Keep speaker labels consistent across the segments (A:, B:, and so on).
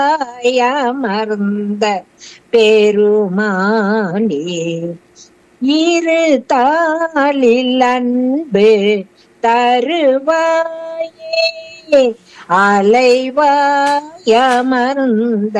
A: அமர்ந்த பெருமானே இரு தாளில் அன்பு தருவாயே அலைவாயமர்ந்த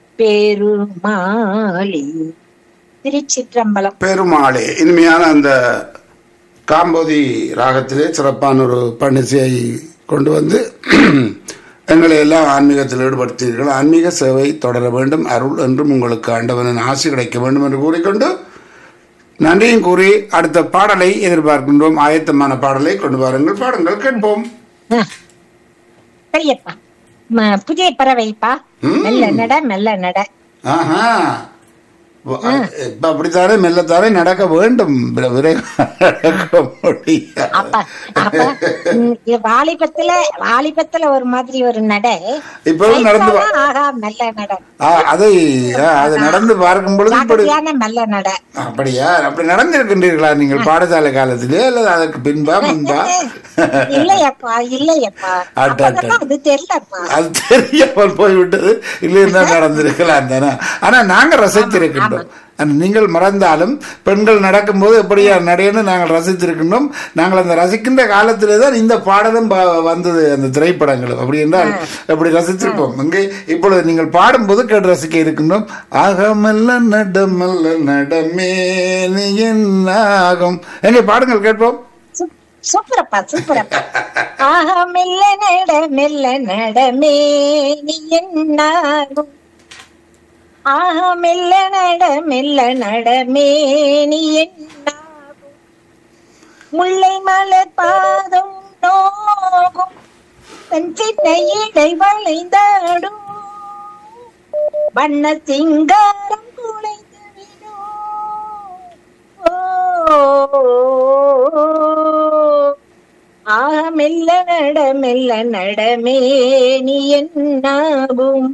A: பெருமாளி திருச்சிற்றம்பலம்
B: பெருமாளே இனிமையான அந்த காம்போதி ராகத்திலே சிறப்பான ஒரு பணிசையை கொண்டு வந்து எங்களை எல்லாம் ஆன்மீகத்தில் ஈடுபடுத்தீர்கள் ஆன்மீக சேவை தொடர வேண்டும் அருள் என்றும் உங்களுக்கு ஆண்டவனின் ஆசை கிடைக்க வேண்டும் என்று கூறிக்கொண்டு நன்றியும் கூறி அடுத்த பாடலை எதிர்பார்க்கின்றோம் ஆயத்தமான பாடலை கொண்டு வாருங்கள் பாடுங்கள் கேட்போம்
A: பெரியப்பா ம- புதிய பறவைப்பா
B: ம்.
A: மெல்ல நட மெல்ல நட
B: ஆஹா வ- இப்ப அப்படித்தானே மெல்லத்தானே நடக்க வேண்டும் விர- விரைவாக நடக்க முடியாது
A: அப்ப அப்ப ம், இது வாலிபத்துல வாலிபத்துல ஒரு மாதிரி ஒரு நட
B: இப்பவும் நடந்து வா-
A: வயசானா ஆகா மெல்ல நட
B: ஆ, அதை ஆ, அது நடந்து பார்க்கும் பொழுது இப்படி
A: ஜாக்கிரதையான மெல்ல நட
B: அப்படியா அப்படி நடந்திருக்கின்றீர்களா நீங்கள் பாடசாலை காலத்திலே அல்லது அதற்கு பின்பா முன்பா
A: இல்லையப்பா இல்லையப்பா
B: அட, அட.
A: அப்பதான் அது தெரியலப்பா
B: அது தெரியாமல் போய்விட்டது இல்லைன்னா நடந்திருக்கலாம் தானே ஆனா நாங்க ரசித்திருக்கின்றோம் ஆனா, நீங்கள் மறந்தாலும் பெண்கள் நடக்கும்போது எப்படியா நடையன்னு நாங்கள் ரசித்திருக்கின்றோம் நாங்கள் அந்த ரசிக்கின்ற காலத்திலே தான் இந்த பாடலும் ப- வந்தது அந்த திரைப்படங்களும் அப்படி என்றால் எப்படி ரசித்திருப்போம் இங்கே இப்பொழுது நீங்கள் பாடும்போது கேட்டு ரசிக்க இருக்கின்றோம் ஆகமல்ல நடமல்ல நடமே நீ என்னாகும் எங்கே பாடுங்கள் கேட்போம்
A: சூ- சூப்பரப்பா சூப்பரப்பா ஆஹா மெல்ல நட மெல்ல நடமே நீ என்னாகும் ஆஹா மெல்ல நட மெல்ல நடமே நீ என்னாகும் முல்லை மலர் பாதம் நோகும் தன் சின்ன இடை வளைந்தாடும் வண்ண சிங்காரம் குலைந்து விடும் ஆக மெல்ல நட மெல்ல நடமே நீ என்னாகும்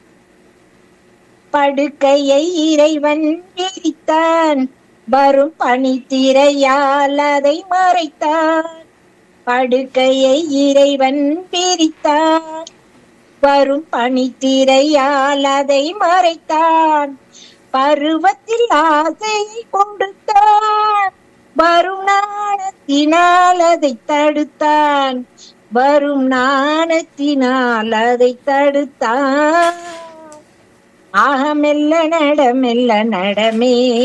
A: படுக்கையை இறைவன் விரித்தான் வரும் பனித்திரையால் அதை மறைத்தான் படுக்கையை இறைவன் பிரித்தான் வரும் பனித்திரையால் அதை மறைத்தான் பருவத்தில் ஆசையை கொடுத்தான் வரும் நாணத்தினால் அதை தடுத்தான் வரும் நாணத்தினால் அதை தடுத்தான் ஆக மெல்ல நட மெல்ல நடமே